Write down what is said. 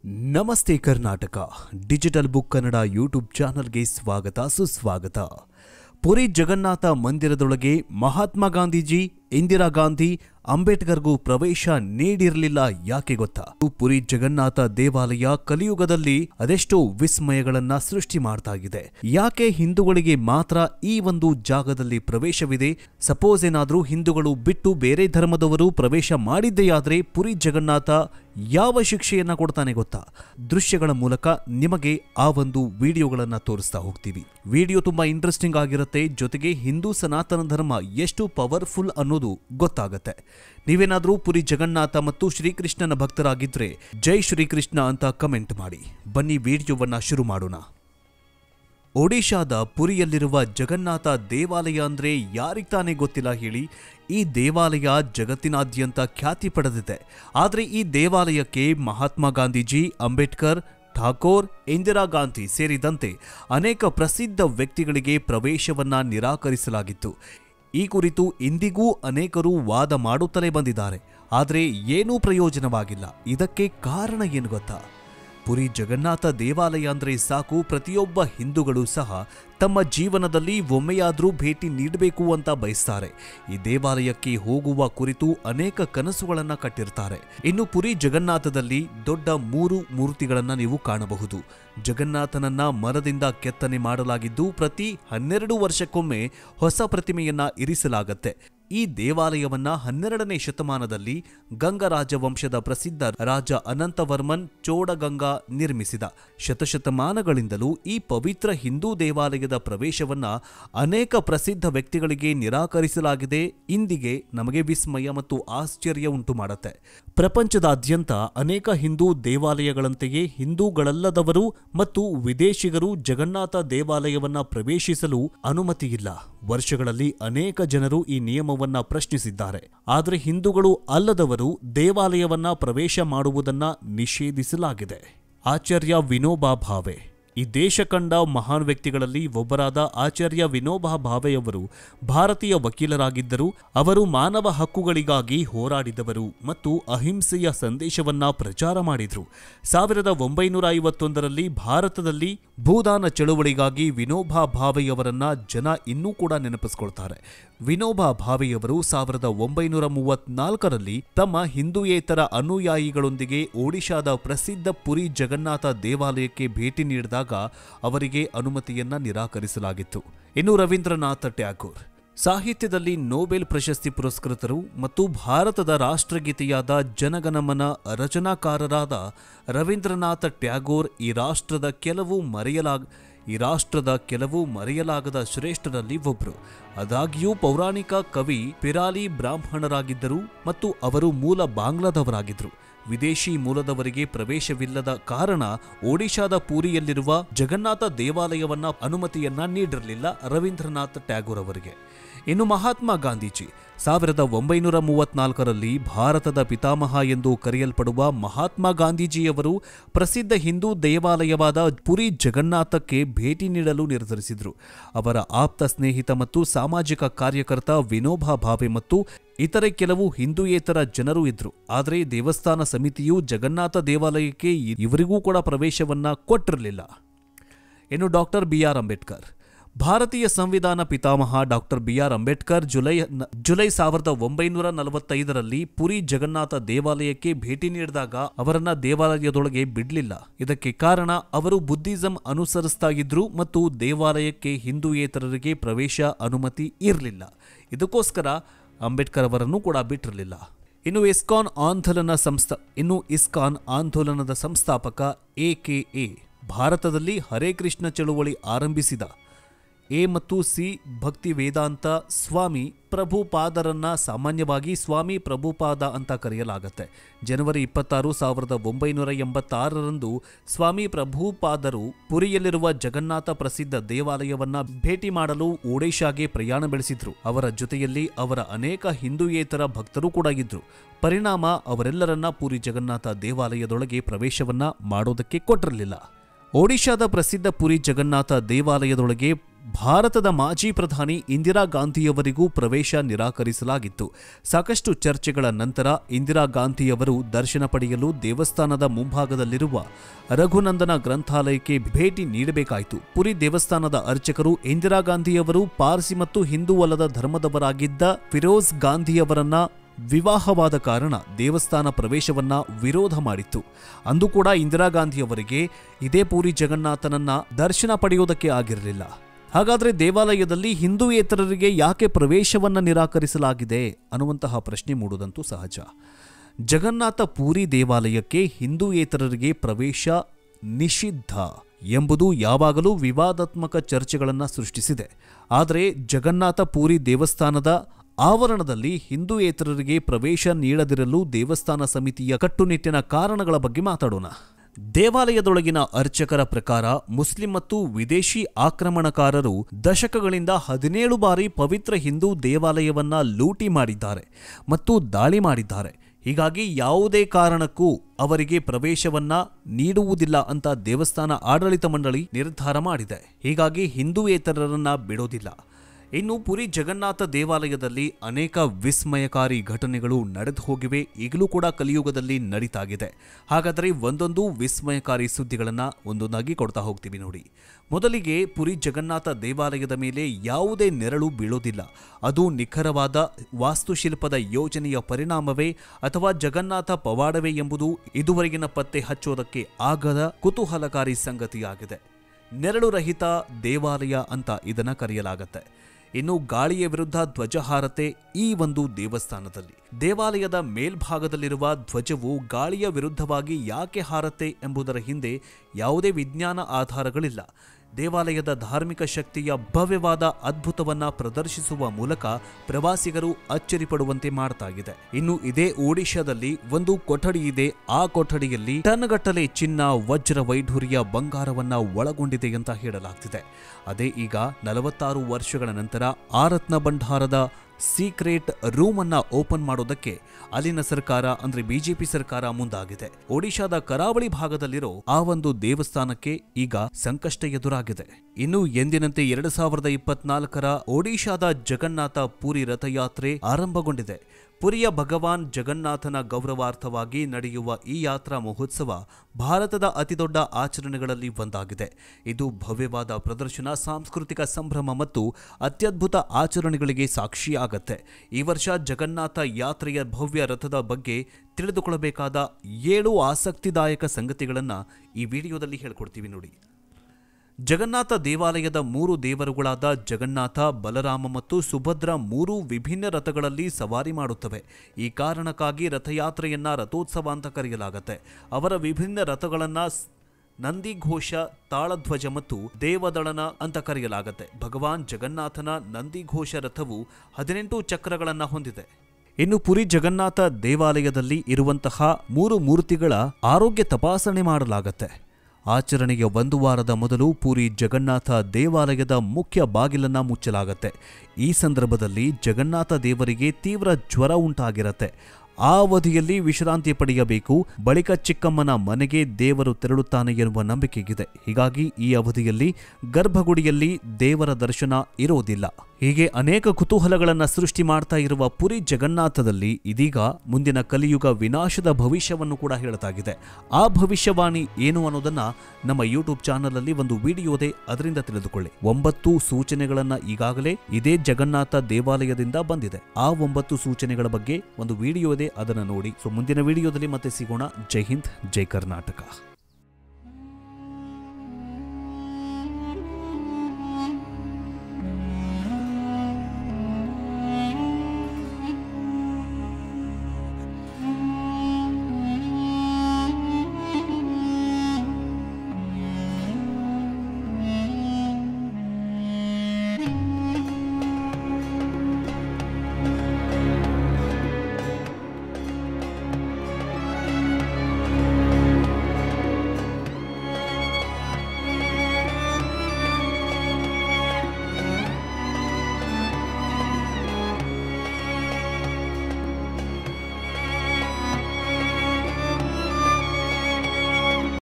ನಮಸ್ತೆ Karnataka digital book Kannada YouTube ಚಾನಲ್ಗೆ ಸ್ವಾಗತ ಸುಸ್ವಾಗತ ಪುರಿ ಜಗನ್ನಾಥ ಮಂದಿರದೊಳಗೆ ಮಹಾತ್ಮ ಗಾಂಧೀಜಿ ಇಂದಿರಾ ಗಾಂಧಿ ಅಂಬೇಡ್ಕರ್ಗೂ ಪ್ರವೇಶ ನೀಡಿರಲಿಲ್ಲ ಯಾಕೆ ಗೊತ್ತಾ ಪುರಿ ಜಗನ್ನಾಥ ದೇವಾಲಯ ಕಲಿಯುಗದಲ್ಲಿ ಅದೆಷ್ಟೋ ವಿಸ್ಮಯಗಳನ್ನ ಸೃಷ್ಟಿ ಮಾಡ್ತಾ ಇದೆ ಯಾಕೆ ಹಿಂದೂಗಳಿಗೆ ಮಾತ್ರ ಈ ಒಂದು ಜಾಗದಲ್ಲಿ ಪ್ರವೇಶವಿದೆ ಸಪೋಸ್ ಏನಾದ್ರೂ ಹಿಂದೂಗಳು ಬಿಟ್ಟು ಬೇರೆ ಧರ್ಮದವರು ಪ್ರವೇಶ ಮಾಡಿದ್ದೆಯಾದ್ರೆ ಪುರಿ ಜಗನ್ನಾಥ ಯಾವ ಶಿಕ್ಷೆಯನ್ನ ಕೊಡ್ತಾನೆ ಗೊತ್ತಾ ದೃಶ್ಯಗಳ ಮೂಲಕ ನಿಮಗೆ ಆ ಒಂದು ವಿಡಿಯೋಗಳನ್ನ ತೋರಿಸ್ತಾ ಹೋಗ್ತೀವಿ ವಿಡಿಯೋ ತುಂಬಾ ಇಂಟ್ರೆಸ್ಟಿಂಗ್ ಆಗಿರುತ್ತೆ ಜೊತೆಗೆ ಹಿಂದೂ ಸನಾತನ ಧರ್ಮ ಎಷ್ಟು ಪವರ್ಫುಲ್ ಅನ್ನೋದು ಗೊತ್ತಾಗತ್ತೆ ನೀವೇನಾದ್ರೂ ಪುರಿ ಜಗನ್ನಾಥ ಮತ್ತು ಶ್ರೀಕೃಷ್ಣನ ಭಕ್ತರಾಗಿದ್ರೆ ಜೈ ಶ್ರೀಕೃಷ್ಣ ಅಂತ ಕಮೆಂಟ್ ಮಾಡಿ ಬನ್ನಿ ವಿಡಿಯೋವನ್ನ ಶುರು ಮಾಡೋಣ ಒಡಿಶಾದ ಪುರಿಯಲ್ಲಿರುವ ಜಗನ್ನಾಥ ದೇವಾಲಯ ಅಂದ್ರೆ ಯಾರಿಗ್ ತಾನೇ ಗೊತ್ತಿಲ್ಲ ಹೇಳಿ ಈ ದೇವಾಲಯ ಜಗತ್ತಿನಾದ್ಯಂತ ಖ್ಯಾತಿ ಪಡೆದಿದೆ ಆದರೆ ಈ ದೇವಾಲಯಕ್ಕೆ ಮಹಾತ್ಮ ಗಾಂಧೀಜಿ ಅಂಬೇಡ್ಕರ್ ಠಾಕೋರ್ ಇಂದಿರಾ ಗಾಂಧಿ ಸೇರಿದಂತೆ ಅನೇಕ ಪ್ರಸಿದ್ಧ ವ್ಯಕ್ತಿಗಳಿಗೆ ಪ್ರವೇಶವನ್ನ ನಿರಾಕರಿಸಲಾಗಿತ್ತು ಈ ಕುರಿತು ಇಂದಿಗೂ ಅನೇಕರು ವಾದ ಮಾಡುತ್ತಲೇ ಬಂದಿದ್ದಾರೆ ಆದರೆ ಏನೂ ಪ್ರಯೋಜನವಾಗಿಲ್ಲ ಇದಕ್ಕೆ ಕಾರಣ ಏನು ಗೊತ್ತಾ ಪುರಿ ಜಗನ್ನಾಥ ದೇವಾಲಯ ಅಂದ್ರೆ ಸಾಕು ಪ್ರತಿಯೊಬ್ಬ ಹಿಂದೂಗಳು ಸಹ ತಮ್ಮ ಜೀವನದಲ್ಲಿ ಒಮ್ಮೆಯಾದರೂ ಭೇಟಿ ನೀಡಬೇಕು ಅಂತ ಬಯಸ್ತಾರೆ ಈ ದೇವಾಲಯಕ್ಕೆ ಹೋಗುವ ಕುರಿತು ಅನೇಕ ಕನಸುಗಳನ್ನ ಕಟ್ಟಿರ್ತಾರೆ ಇನ್ನು ಪುರಿ ಜಗನ್ನಾಥದಲ್ಲಿ ದೊಡ್ಡ ಮೂರು ಮೂರ್ತಿಗಳನ್ನ ನೀವು ಕಾಣಬಹುದು ಜಗನ್ನಾಥನನ್ನ ಮರದಿಂದ ಕೆತ್ತನೆ ಮಾಡಲಾಗಿದ್ದು ಪ್ರತಿ ಹನ್ನೆರಡು ವರ್ಷಕ್ಕೊಮ್ಮೆ ಹೊಸ ಪ್ರತಿಮೆಯನ್ನ ಇರಿಸಲಾಗತ್ತೆ ಈ ದೇವಾಲಯವನ್ನ ಹನ್ನೆರಡನೇ ಶತಮಾನದಲ್ಲಿ ಗಂಗ ರಾಜವಂಶದ ಪ್ರಸಿದ್ಧ ರಾಜ ಅನಂತವರ್ಮನ್ ಚೋಡಗಂಗಾ ನಿರ್ಮಿಸಿದ ಶತಶತಮಾನಗಳಿಂದಲೂ ಈ ಪವಿತ್ರ ಹಿಂದೂ ದೇವಾಲಯದ ಪ್ರವೇಶವನ್ನ ಅನೇಕ ಪ್ರಸಿದ್ಧ ವ್ಯಕ್ತಿಗಳಿಗೆ ನಿರಾಕರಿಸಲಾಗಿದೆ ಇಂದಿಗೆ ನಮಗೆ ವಿಸ್ಮಯ ಮತ್ತು ಆಶ್ಚರ್ಯ ಉಂಟು ಮಾಡುತ್ತೆ ಪ್ರಪಂಚದಾದ್ಯಂತ ಅನೇಕ ಹಿಂದೂ ದೇವಾಲಯಗಳಂತೆಯೇ ಹಿಂದೂಗಳಲ್ಲದವರು ಮತ್ತು ವಿದೇಶಿಗರು ಜಗನ್ನಾಥ ದೇವಾಲಯವನ್ನ ಪ್ರವೇಶಿಸಲು ಅನುಮತಿಯಿಲ್ಲ ವರ್ಷಗಳಲ್ಲಿ ಅನೇಕ ಜನರು ಈ ನಿಯಮವನ್ನ ಪ್ರಶ್ನಿಸಿದ್ದಾರೆ ಆದರೆ ಹಿಂದೂಗಳು ಅಲ್ಲದವರು ದೇವಾಲಯವನ್ನ ಪ್ರವೇಶ ಮಾಡುವುದನ್ನ ನಿಷೇಧಿಸಲಾಗಿದೆ ಆಚಾರ್ಯ ವಿನೋಬಾ ಭಾವೆ ಈ ದೇಶ ಕಂಡ ಮಹಾನ್ ವ್ಯಕ್ತಿಗಳಲ್ಲಿ ಒಬ್ಬರಾದ ಆಚಾರ್ಯ ವಿನೋಬಾ ಭಾವೆಯವರು ಭಾರತೀಯ ವಕೀಲರಾಗಿದ್ದರು ಅವರು ಮಾನವ ಹಕ್ಕುಗಳಿಗಾಗಿ ಹೋರಾಡಿದವರು ಮತ್ತು ಅಹಿಂಸೆಯ ಸಂದೇಶವನ್ನ ಪ್ರಚಾರ ಮಾಡಿದರು ಸಾವಿರದ ಒಂಬೈನೂರ ಐವತ್ತೊಂದರಲ್ಲಿ ಭಾರತದಲ್ಲಿ ಭೂದಾನ ಚಳುವಳಿಗಾಗಿ ವಿನೋಬಾ ಭಾವೆಯವರನ್ನ ಜನ ಇನ್ನೂ ಕೂಡ ನೆನಪಿಸ್ಕೊಳ್ತಾರೆ ವಿನೋಬಾ ಭಾವೆಯವರು ಸಾವಿರದ ಒಂಬೈನೂರ ಮೂವತ್ನಾಲ್ಕರಲ್ಲಿ ತಮ್ಮ ಹಿಂದೂಯೇತರ ಅನುಯಾಯಿಗಳೊಂದಿಗೆ ಒಡಿಶಾದ ಪ್ರಸಿದ್ಧ ಪುರಿ ಜಗನ್ನಾಥ ದೇವಾಲಯಕ್ಕೆ ಭೇಟಿ ನೀಡಿದಾಗ ಅವರಿಗೆ ಅನುಮತಿಯನ್ನ ನಿರಾಕರಿಸಲಾಗಿತ್ತು ಇನ್ನು ರವೀಂದ್ರನಾಥ ಟ್ಯಾಗೋರ್ ಸಾಹಿತ್ಯದಲ್ಲಿ ನೊಬೆಲ್ ಪ್ರಶಸ್ತಿ ಪುರಸ್ಕೃತರು ಮತ್ತು ಭಾರತದ ರಾಷ್ಟ್ರಗೀತೆಯಾದ ಜನಗಣಮನ ರಚನಾಕಾರರಾದ ರವೀಂದ್ರನಾಥ ಟ್ಯಾಗೋರ್ ಈ ರಾಷ್ಟ್ರದ ಕೆಲವು ಮರೆಯಲಾಗ ಈ ರಾಷ್ಟ್ರದ ಕೆಲವು ಮರೆಯಲಾಗದ ಶ್ರೇಷ್ಠರಲ್ಲಿ ಒಬ್ಬರು ಆದಾಗ್ಯೂ ಪೌರಾಣಿಕ ಕವಿ ಪಿರಾಲಿ ಬ್ರಾಹ್ಮಣರಾಗಿದ್ದರು ಮತ್ತು ಅವರು ಮೂಲ ಬಾಂಗ್ಲಾದವರಾಗಿದ್ದರು ವಿದೇಶಿ ಮೂಲದವರಿಗೆ ಪ್ರವೇಶವಿಲ್ಲದ ಕಾರಣ ಒಡಿಶಾದ ಪೂರಿಯಲ್ಲಿರುವ ಜಗನ್ನಾಥ ದೇವಾಲಯವನ್ನ ಅನುಮತಿಯನ್ನ ನೀಡಿರಲಿಲ್ಲ ರವೀಂದ್ರನಾಥ್ ಟ್ಯಾಗೋರ್ ಅವರಿಗೆ ಇನ್ನು ಮಹಾತ್ಮ ಗಾಂಧೀಜಿ ಸಾವಿರದ ಒಂಬೈನೂರ ಮೂವತ್ನಾಲ್ಕರಲ್ಲಿ ಭಾರತದ ಪಿತಾಮಹ ಎಂದು ಕರೆಯಲ್ಪಡುವ ಮಹಾತ್ಮ ಗಾಂಧೀಜಿಯವರು ಪ್ರಸಿದ್ಧ ಹಿಂದೂ ದೇವಾಲಯವಾದ ಪುರಿ ಜಗನ್ನಾಥಕ್ಕೆ ಭೇಟಿ ನೀಡಲು ನಿರ್ಧರಿಸಿದರು ಅವರ ಆಪ್ತ ಸ್ನೇಹಿತ ಮತ್ತು ಸಾಮಾಜಿಕ ಕಾರ್ಯಕರ್ತ ವಿನೋಬಾ ಭಾವೆ ಮತ್ತು ಇತರೆ ಕೆಲವು ಹಿಂದೂಯೇತರ ಜನರು ಇದ್ರು ಆದರೆ ದೇವಸ್ಥಾನ ಸಮಿತಿಯು ಜಗನ್ನಾಥ ದೇವಾಲಯಕ್ಕೆ ಇವರಿಗೂ ಕೂಡ ಪ್ರವೇಶವನ್ನ ಕೊಟ್ಟಿರಲಿಲ್ಲ ಇನ್ನು ಡಾಕ್ಟರ್ ಬಿ ಆರ್ ಅಂಬೇಡ್ಕರ್ ಭಾರತೀಯ ಸಂವಿಧಾನ ಪಿತಾಮಹ doctor B R Ambedkar July July ಸಾವಿರದ ಒಂಬೈನೂರ ನಲವತ್ತೈದರಲ್ಲಿ ಪುರಿ ಜಗನ್ನಾಥ ದೇವಾಲಯಕ್ಕೆ ಭೇಟಿ ನೀಡಿದಾಗ ಅವರನ್ನ ದೇವಾಲಯದೊಳಗೆ ಬಿಡಲಿಲ್ಲ ಇದಕ್ಕೆ ಕಾರಣ ಅವರು ಬುದ್ಧಿಸಂ ಅನುಸರಿಸ್ತಾ ಇದ್ರು ಮತ್ತು ದೇವಾಲಯಕ್ಕೆ ಹಿಂದೂಯೇತರರಿಗೆ ಪ್ರವೇಶ ಅನುಮತಿ ಇರಲಿಲ್ಲ ಇದಕ್ಕೋಸ್ಕರ ಅಂಬೇಡ್ಕರ್ ಅವರನ್ನು ಕೂಡ ಬಿಟ್ಟಿರಲಿಲ್ಲ ಇನ್ನು ಇಸ್ಕಾನ್ ಆಂದೋಲನ ಸಂಸ್ಥಾ ಇನ್ನು ಇಸ್ಕಾನ್ ಆಂದೋಲನದ ಸಂಸ್ಥಾಪಕ ಎ ಕೆ ಎ ಭಾರತದಲ್ಲಿ ಹರೇ ಕೃಷ್ಣ ಚಳುವಳಿ ಆರಂಭಿಸಿದ ಎ ಮತ್ತು ಸಿ ಭಕ್ತಿ ವೇದಾಂತ ಸ್ವಾಮಿ ಪ್ರಭುಪಾದರನ್ನ ಸಾಮಾನ್ಯವಾಗಿ ಸ್ವಾಮಿ ಪ್ರಭುಪಾದ ಅಂತ ಕರೆಯಲಾಗುತ್ತೆ ಜನವರಿ ಇಪ್ಪತ್ತಾರು ಸಾವಿರದ ಒಂಬೈನೂರ ಎಂಬತ್ತಾರರಂದು ಸ್ವಾಮಿ ಪ್ರಭುಪಾದರು ಪುರಿಯಲ್ಲಿರುವ ಜಗನ್ನಾಥ ಪ್ರಸಿದ್ಧ ದೇವಾಲಯವನ್ನ ಭೇಟಿ ಮಾಡಲು ಒಡಿಶಾಗೆ ಪ್ರಯಾಣ ಬೆಳೆಸಿದ್ರು ಅವರ ಜೊತೆಯಲ್ಲಿ ಅವರ ಅನೇಕ ಹಿಂದೂಯೇತರ ಭಕ್ತರು ಕೂಡ ಇದ್ರು ಪರಿಣಾಮ ಅವರೆಲ್ಲರನ್ನ ಪುರಿ ಜಗನ್ನಾಥ ದೇವಾಲಯದೊಳಗೆ ಪ್ರವೇಶವನ್ನ ಮಾಡೋದಕ್ಕೆ ಕೊಟ್ಟಿರಲಿಲ್ಲ ಒಡಿಶಾದ ಪ್ರಸಿದ್ಧ ಪುರಿ ಜಗನ್ನಾಥ ದೇವಾಲಯದೊಳಗೆ ಭಾರತದ ಮಾಜಿ ಪ್ರಧಾನಿ ಇಂದಿರಾ ಗಾಂಧಿಯವರಿಗೂ ಪ್ರವೇಶ ನಿರಾಕರಿಸಲಾಗಿತ್ತು ಸಾಕಷ್ಟು ಚರ್ಚೆಗಳ ನಂತರ ಇಂದಿರಾ ಗಾಂಧಿಯವರು ದರ್ಶನ ಪಡೆಯಲು ದೇವಸ್ಥಾನದ ಮುಂಭಾಗದಲ್ಲಿರುವ ರಘುನಂದನ ಗ್ರಂಥಾಲಯಕ್ಕೆ ಭೇಟಿ ನೀಡಬೇಕಾಯಿತು ಪುರಿ ದೇವಸ್ಥಾನದ ಅರ್ಚಕರು ಇಂದಿರಾ ಗಾಂಧಿಯವರು ಪಾರ್ಸಿ ಮತ್ತು ಹಿಂದೂ ಅಲ್ಲದ ಧರ್ಮದವರಾಗಿದ್ದ ಫಿರೋಜ್ ಗಾಂಧಿಯವರನ್ನ ವಿವಾಹವಾದ ಕಾರಣ ದೇವಸ್ಥಾನ ಪ್ರವೇಶವನ್ನ ವಿರೋಧ ಮಾಡಿತ್ತು ಅಂದು ಕೂಡ ಇಂದಿರಾ ಗಾಂಧಿಯವರಿಗೆ ಇದೇ ಪೂರಿ ಜಗನ್ನಾಥನನ್ನ ದರ್ಶನ ಪಡೆಯುವುದಕ್ಕೆ ಆಗಿರಲಿಲ್ಲ ಹಾಗಾದ್ರೆ ದೇವಾಲಯದಲ್ಲಿ ಹಿಂದೂಯೇತರರಿಗೆ ಯಾಕೆ ಪ್ರವೇಶವನ್ನ ನಿರಾಕರಿಸಲಾಗಿದೆ ಅನ್ನುವಂತಹ ಪ್ರಶ್ನೆ ಮೂಡುವುದಂತೂ ಸಹಜ ಜಗನ್ನಾಥ ಪೂರಿ ದೇವಾಲಯಕ್ಕೆ ಹಿಂದೂಯೇತರರಿಗೆ ಪ್ರವೇಶ ನಿಷಿದ್ಧ ಎಂಬುದು ಯಾವಾಗಲೂ ವಿವಾದಾತ್ಮಕ ಚರ್ಚೆಗಳನ್ನು ಸೃಷ್ಟಿಸಿದೆ ಆದರೆ ಜಗನ್ನಾಥ ಪೂರಿ ದೇವಸ್ಥಾನದ ಆವರಣದಲ್ಲಿ ಹಿಂದೂಯೇತರರಿಗೆ ಪ್ರವೇಶ ನೀಡದಿರಲು ದೇವಸ್ಥಾನ ಸಮಿತಿಯ ಕಟ್ಟುನಿಟ್ಟಿನ ಕಾರಣಗಳ ಬಗ್ಗೆ ಮಾತಾಡೋಣ ದೇವಾಲಯದೊಳಗಿನ ಅರ್ಚಕರ ಪ್ರಕಾರ ಮುಸ್ಲಿಂ ಮತ್ತು ವಿದೇಶಿ ಆಕ್ರಮಣಕಾರರು ದಶಕಗಳಿಂದ ಹದಿನೇಳು ಬಾರಿ ಪವಿತ್ರ ಹಿಂದೂ ದೇವಾಲಯವನ್ನ ಲೂಟಿ ಮಾಡಿದ್ದಾರೆ ಮತ್ತು ದಾಳಿ ಮಾಡಿದ್ದಾರೆ ಹೀಗಾಗಿ ಯಾವುದೇ ಕಾರಣಕ್ಕೂ ಅವರಿಗೆ ಪ್ರವೇಶವನ್ನ ನೀಡುವುದಿಲ್ಲ ಅಂತ ದೇವಸ್ಥಾನ ಆಡಳಿತ ಮಂಡಳಿ ನಿರ್ಧಾರ ಮಾಡಿದೆ ಹೀಗಾಗಿ ಹಿಂದೂಯೇತರರನ್ನ ಬಿಡೋದಿಲ್ಲ ಇನ್ನು ಪುರಿ ಜಗನ್ನಾಥ ದೇವಾಲಯದಲ್ಲಿ ಅನೇಕ ವಿಸ್ಮಯಕಾರಿ ಘಟನೆಗಳು ನಡೆದು ಹೋಗಿವೆ ಈಗಲೂ ಕೂಡ ಕಲಿಯುಗದಲ್ಲಿ ನಡೀತಾಗಿದೆ ಹಾಗಾದರೆ ಒಂದೊಂದು ವಿಸ್ಮಯಕಾರಿ ಸುದ್ದಿಗಳನ್ನು ಒಂದೊಂದಾಗಿ ಕೊಡ್ತಾ ಹೋಗ್ತೀವಿ ನೋಡಿ ಮೊದಲಿಗೆ ಪುರಿ ಜಗನ್ನಾಥ ದೇವಾಲಯದ ಮೇಲೆ ಯಾವುದೇ ನೆರಳು ಬೀಳೋದಿಲ್ಲ ಅದು ನಿಖರವಾದ ವಾಸ್ತುಶಿಲ್ಪದ ಯೋಜನೆಯ ಪರಿಣಾಮವೇ ಅಥವಾ ಜಗನ್ನಾಥ ಪವಾಡವೇ ಎಂಬುದು ಇದುವರೆಗಿನ ಪತ್ತೆ ಹಚ್ಚೋದಕ್ಕೆ ಆಗದ ಕುತೂಹಲಕಾರಿ ಸಂಗತಿಯಾಗಿದೆ ನೆರಳು ರಹಿತ ದೇವಾಲಯ ಅಂತ ಇದನ್ನ ಕರೆಯಲಾಗತ್ತೆ ಇನ್ನು ಗಾಳಿಯ ವಿರುದ್ಧ ಧ್ವಜಹಾರತೆ ಈ ಒಂದು ದೇವಸ್ಥಾನದಲ್ಲಿ ದೇವಾಲಯದ ಮೇಲ್ಭಾಗದಲ್ಲಿರುವ ಧ್ವಜವು ಗಾಳಿಯ ವಿರುದ್ಧವಾಗಿ ಯಾಕೆ ಹಾರತ್ತೆ ಎಂಬುದರ ಹಿಂದೆ ಯಾವುದೇ ವಿಜ್ಞಾನ ಆಧಾರಗಳಿಲ್ಲ ದೇವಾಲಯದ ಧಾರ್ಮಿಕ ಶಕ್ತಿಯ ಭವ್ಯವಾದ ಅದ್ಭುತವನ್ನ ಪ್ರದರ್ಶಿಸುವ ಮೂಲಕ ಪ್ರವಾಸಿಗರು ಅಚ್ಚರಿಪಡುವಂತೆ ಮಾಡ್ತಾಗಿದೆ ಇನ್ನು ಇದೇ ಒಡಿಶಾದಲ್ಲಿ ಒಂದು ಕೊಠಡಿ ಇದೆ ಆ ಕೊಠಡಿಯಲ್ಲಿ ಟನ್ಗಟ್ಟಲೆ ಚಿನ್ನ ವಜ್ರ ವೈಢೂರ್ಯ ಬಂಗಾರವನ್ನ ಒಳಗೊಂಡಿದೆ ಅಂತ ಹೇಳಲಾಗ್ತಿದೆ ಅದೇ ಈಗ ನಲವತ್ತಾರು ವರ್ಷಗಳ ನಂತರ ಆ ರತ್ನ ಭಂಡಾರದ ಸೀಕ್ರೆಟ್ ರೂಮ್ ಅನ್ನ ಓಪನ್ ಮಾಡೋದಕ್ಕೆ ಅಲ್ಲಿನ ಸರ್ಕಾರ ಅಂದ್ರೆ ಬಿಜೆಪಿ ಸರ್ಕಾರ ಮುಂದಾಗಿದೆ ಒಡಿಶಾದ ಕರಾವಳಿ ಭಾಗದಲ್ಲಿರೋ ಆ ಒಂದು ದೇವಸ್ಥಾನಕ್ಕೆ ಈಗ ಸಂಕಷ್ಟ ಎದುರಾಗಿದೆ ಇನ್ನು ಎಂದಿನಂತೆ ಎರಡು ಸಾವಿರದ ಇಪ್ಪತ್ನಾಲ್ಕರ ಒಡಿಶಾದ ಜಗನ್ನಾಥ ಪುರಿ ರಥಯಾತ್ರೆ ಆರಂಭಗೊಂಡಿದೆ ಪುರಿಯ ಭಗವಾನ್ ಜಗನ್ನಾಥನ ಗೌರವಾರ್ಥವಾಗಿ ನಡೆಯುವ ಈ ಯಾತ್ರಾ ಮಹೋತ್ಸವ ಭಾರತದ ಅತಿದೊಡ್ಡ ಆಚರಣೆಗಳಲ್ಲಿ ಒಂದಾಗಿದೆ ಇದು ಭವ್ಯವಾದ ಪ್ರದರ್ಶನ ಸಾಂಸ್ಕೃತಿಕ ಸಂಭ್ರಮ ಮತ್ತು ಅತ್ಯದ್ಭುತ ಆಚರಣೆಗಳಿಗೆ ಸಾಕ್ಷಿಯಾಗತ್ತೆ ಈ ವರ್ಷ ಜಗನ್ನಾಥ ಯಾತ್ರೆಯ ಭವ್ಯ ರಥದ ಬಗ್ಗೆ ತಿಳಿದುಕೊಳ್ಳಬೇಕಾದ ಏಳು ಆಸಕ್ತಿದಾಯಕ ಸಂಗತಿಗಳನ್ನು ಈ ವಿಡಿಯೋದಲ್ಲಿ ಹೇಳ್ಕೊಡ್ತೀವಿ ನೋಡಿ ಜಗನ್ನಾಥ ದೇವಾಲಯದ ಮೂರು ದೇವರುಗಳಾದ ಜಗನ್ನಾಥ ಬಲರಾಮ ಮತ್ತು ಸುಭದ್ರ ಮೂರು ವಿಭಿನ್ನ ರಥಗಳಲ್ಲಿ ಸವಾರಿ ಮಾಡುತ್ತವೆ ಈ ಕಾರಣಕ್ಕಾಗಿ ರಥಯಾತ್ರೆಯನ್ನ ರಥೋತ್ಸವ ಅಂತ ಕರೆಯಲಾಗುತ್ತೆ ಅವರ ವಿಭಿನ್ನ ರಥಗಳನ್ನ ಸ್- ನಂದಿಘೋಷ ತಾಳಧ್ವಜ ಮತ್ತು ದೇವದಳನ ಅಂತ ಕರೆಯಲಾಗುತ್ತೆ ಭಗವಾನ್ ಜಗನ್ನಾಥನ ನಂದಿಘೋಷ ರಥವು ಹದಿನೆಂಟು ಚಕ್ರಗಳನ್ನ ಹೊಂದಿದೆ ಇನ್ನು ಪುರಿ ಜಗನ್ನಾಥ ದೇವಾಲಯದಲ್ಲಿ ಇರುವಂತಹ ಮೂರು ಮೂರ್ತಿಗಳ ಆರೋಗ್ಯ ತಪಾಸಣೆ ಮಾಡಲಾಗತ್ತೆ ಆಚರಣೆಯ ಒಂದು ವಾರದ ಮೊದಲು ಪುರಿ ಜಗನ್ನಾಥ ದೇವಾಲಯದ ಮುಖ್ಯ ಬಾಗಿಲನ್ನ ಮುಚ್ಚಲಾಗತ್ತೆ ಈ ಸಂದರ್ಭದಲ್ಲಿ ಜಗನ್ನಾಥ ದೇವರಿಗೆ ತೀವ್ರ ಜ್ವರ ಉಂಟಾಗಿರತ್ತೆ ಆ ಅವಧಿಯಲ್ಲಿ ವಿಶ್ರಾಂತಿ ಪಡೆಯಬೇಕು ಬಳಿಕ ಚಿಕ್ಕಮ್ಮನ ಮನೆಗೆ ದೇವರು ತೆರಳುತ್ತಾನೆ ಎನ್ನುವ ನಂಬಿಕೆಗಿದೆ ಹೀಗಾಗಿ ಈ ಅವಧಿಯಲ್ಲಿ ಗರ್ಭಗುಡಿಯಲ್ಲಿ ದೇವರ ದರ್ಶನ ಇರೋದಿಲ್ಲ ಹೀಗೆ ಅನೇಕ ಕುತೂಹಲಗಳನ್ನು ಸೃಷ್ಟಿ ಮಾಡ್ತಾ ಇರುವ ಪುರಿ ಜಗನ್ನಾಥದಲ್ಲಿ ಇದೀಗ ಮುಂದಿನ ಕಲಿಯುಗ ವಿನಾಶದ ಭವಿಷ್ಯವನ್ನು ಕೂಡ ಹೇಳತಾಗಿದೆ ಆ ಭವಿಷ್ಯವಾಣಿ ಏನು ಅನ್ನೋದನ್ನ ನಮ್ಮ ಯೂಟ್ಯೂಬ್ ಚಾನಲ್ ಒಂದು ವಿಡಿಯೋದೆ ಅದರಿಂದ ತಿಳಿದುಕೊಳ್ಳಿ ಒಂಬತ್ತು ಸೂಚನೆಗಳನ್ನ ಈಗಾಗಲೇ ಇದೇ ಜಗನ್ನಾಥ ದೇವಾಲಯದಿಂದ ಬಂದಿದೆ ಆ ಒಂಬತ್ತು ಸೂಚನೆಗಳ ಬಗ್ಗೆ ಒಂದು ವಿಡಿಯೋ ಇದೆ ಅದನ್ನ ನೋಡಿ ಸೊ ಮುಂದಿನ ವಿಡಿಯೋದಲ್ಲಿ ಮತ್ತೆ ಸಿಗೋಣ ಜೈ ಹಿಂದ್ ಜೈ ಕರ್ನಾಟಕ